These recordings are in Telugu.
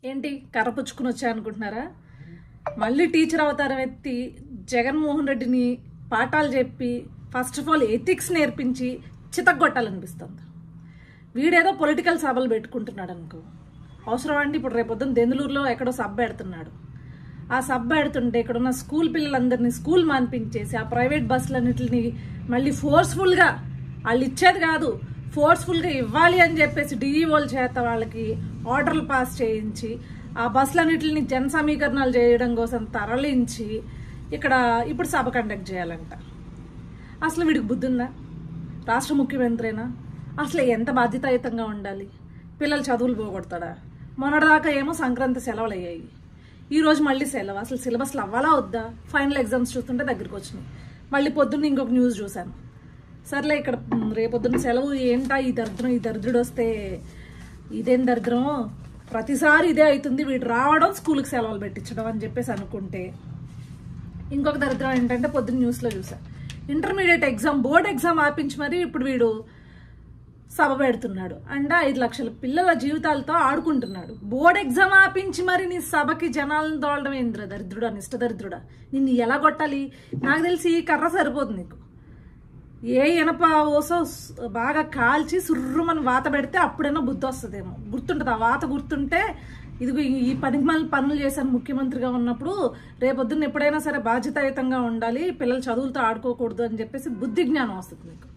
ఏంటి కర్ర పుచ్చుకుని వచ్చా అనుకుంటున్నారా మళ్ళీ టీచర్ అవతారం ఎత్తి జగన్మోహన్ రెడ్డిని పాఠాలు చెప్పి ఫస్ట్ ఆఫ్ ఆల్ ఎథిక్స్ నేర్పించి చితగ్గొట్టాలనిపిస్తుంది వీడేదో పొలిటికల్ సభలు పెట్టుకుంటున్నాడు అనుకో అవసరం అండి ఇప్పుడు రేపొద్దున దెందులూరులో ఎక్కడో సభ పెడుతున్నాడు ఆ సభ పెడుతుంటే ఇక్కడ ఉన్న స్కూల్ పిల్లలందరినీ స్కూల్ మాన్పించేసి ఆ ప్రైవేట్ బస్సులన్నిటిని మళ్ళీ ఫోర్స్ఫుల్గా వాళ్ళు ఇచ్చేది కాదు ఫోర్స్ఫుల్గా ఇవ్వాలి అని చెప్పేసి డిఈఓల చేత వాళ్ళకి ఆర్డర్లు పాస్ చేయించి ఆ బస్సులన్నిటిని జన సమీకరణాలు చేయడం కోసం తరలించి ఇక్కడ ఇప్పుడు సభ కండక్ట్ చేయాలంట అసలు వీడికి బుద్ధి ఉందా రాష్ట్ర ముఖ్యమంత్రినా అసలు ఎంత బాధ్యతాయుతంగా ఉండాలి పిల్లలు చదువులు పోగొడతాడా మొన్నటిదాకా ఏమో సంక్రాంతి సెలవులు అయ్యాయి ఈ రోజు మళ్ళీ సెలవు అసలు సిలబస్లు అవ్వాలా వద్దా ఫైనల్ ఎగ్జామ్స్ చూస్తుంటే దగ్గరికి వచ్చినాయి మళ్ళీ పొద్దున్న ఇంకొక న్యూస్ చూశాను సర్లే ఇక్కడ మ్, రేపొద్దున్న సెలవు ఏంటా ఈ దరిద్రం ఈ దరిద్రుడు వస్తే ఇదేం దరిద్రం ప్రతిసారి ఇదే అవుతుంది వీడు రావడం స్కూల్కి సెలవులు పెట్టించడం అని చెప్పేసి అనుకుంటే ఇంకొక దరిద్రం ఏంటంటే పొద్దున్న న్యూస్లో చూసా ఇంటర్మీడియట్ ఎగ్జామ్ బోర్డ్ ఎగ్జామ్ ఆపించి మరి ఇప్పుడు వీడు సభ పెడుతున్నాడు అంటే ఐదు లక్షల పిల్లల జీవితాలతో ఆడుకుంటున్నాడు బోర్డ్ ఎగ్జామ్ ఆపించి మరి నీ సభకి జనాలను తోలడం ఏంద్ర దరిద్రుడా నిష్ట దరిద్రుడా నిన్ను ఎలా కొట్టాలి నాకు తెలిసి ఈ కర్ర సరిపోదు నీకు ఏ ఇనప ఓసో స్- బాగా కాల్చి సుర్రుమని వాత పెడితే అప్పుడైనా బుద్ధి వస్తుందేమో గుర్తుంటుంది ఆ వాత గుర్తుంటే ఇదిగో ఈ- ఈ పనికి మళ్ళీ పనులు చేశాను ముఖ్యమంత్రిగా ఉన్నప్పుడు రేపొద్దున్న ఎప్పుడైనా సరే బాధ్యతాయుతంగా ఉండాలి పిల్లలు చదువులతో ఆడుకోకూడదు అని చెప్పేసి బుద్ధి జ్ఞానం వస్తుంది నీకు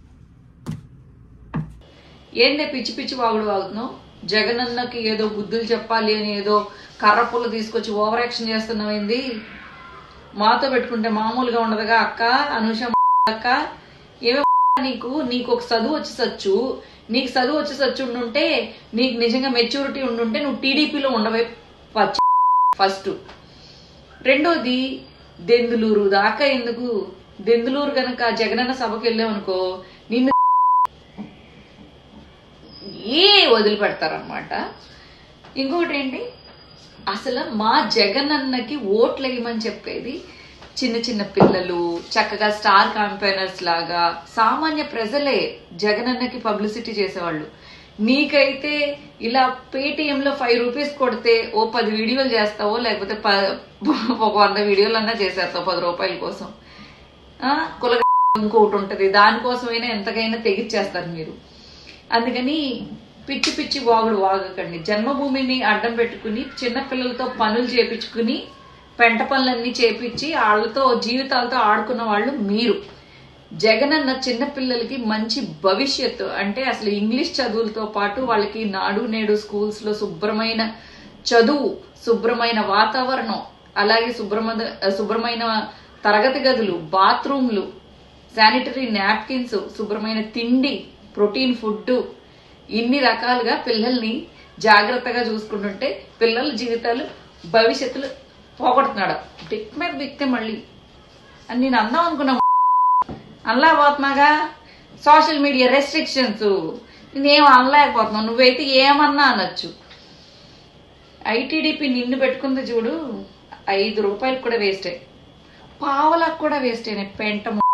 ఏందే పిచ్చి పిచ్చి వాగుడు వాగుతున్నావు జగనన్నకి ఏదో బుద్ధులు చెప్పాలి అని ఏదో కర్ర పుల్ల తీసుకొచ్చి ఓవర్ యాక్షన్ చేస్తున్నావు ఏంది మాతో పెట్టుకుంటే మామూలుగా ఉండదుగా అక్క అనుష అక్క ఏమో నీకు నీకు ఒక చదువు వచ్చి సచ్చు నీకు చదువు వచ్చి సచ్చు ఉండుంటే నీకు నిజంగా మెచ్యూరిటీ ఉండుంటే నువ్వు టీడీపీలో ఉండవే పచ్చి ఫస్ట్ రెండోది దెందులూరు దాకా ఎందుకు దెందులూరు గనక జగనన్న సభకి వెళ్ళామనుకో నిన్ను ఏ వదిలిపెడతారనమాట ఇంకొకటి ఏంటి అసలు మా జగనన్నకి ఓట్లు వేయమని చెప్పేది చిన్న చిన్న పిల్లలు చక్కగా స్టార్ కాంపైనర్స్ లాగా సామాన్య ప్రజలే జగనన్నకి పబ్లిసిటీ చేసేవాళ్ళు నీకైతే ఇలా పేటిఎంలో ఫైవ్ రూపీస్ కొడితే ఓ పది వీడియోలు చేస్తావో లేకపోతే ప- ఒక వంద వీడియోలు అన్నా చేసేస్తావు పది రూపాయల కోసం ఆ, కుల ఇంకొకటి ఉంటది దానికోసమైనా ఎంతకైనా తెగిచ్చేస్తారు మీరు అందుకని పిచ్చి పిచ్చి వాగుడు వాగకండి జన్మభూమిని అడ్డం పెట్టుకుని చిన్నపిల్లలతో పనులు చేపించుకుని పెంట పనులన్నీ చేపించి వాళ్ళతో జీవితాలతో ఆడుకున్న వాళ్ళు మీరు జగనన్న చిన్నపిల్లలకి మంచి భవిష్యత్తు అంటే అసలు ఇంగ్లీష్ చదువులతో పాటు వాళ్ళకి నాడు నేడు స్కూల్స్ లో శుభ్రమైన చదువు శుభ్రమైన వాతావరణం అలాగే శుభ్రమైన శుభ్రమైన తరగతి గదులు బాత్రూమ్లు శానిటరీ నాప్కిన్స్ శుభ్రమైన తిండి ప్రోటీన్ ఫుడ్ ఇన్ని రకాలుగా పిల్లల్ని జాగ్రత్తగా చూసుకుంటుంటే పిల్లల జీవితాలు భవిష్యత్తులు పోగొడుతున్నాడు దిక్ మీద దిక్తే మళ్ళీ అని నేను అందాం అనుకున్నా అనలా పోతున్నాగా సోషల్ మీడియా రెస్ట్రిక్షన్స్ నేనేం అనలేకపోతున్నావు నువ్వైతే ఏమన్నా అనొచ్చు ఐటీడీపీ నిన్ను పెట్టుకుంది చూడు ఐదు రూపాయలకు కూడా వేస్టే పావలకు కూడా వేస్టేనే పెంట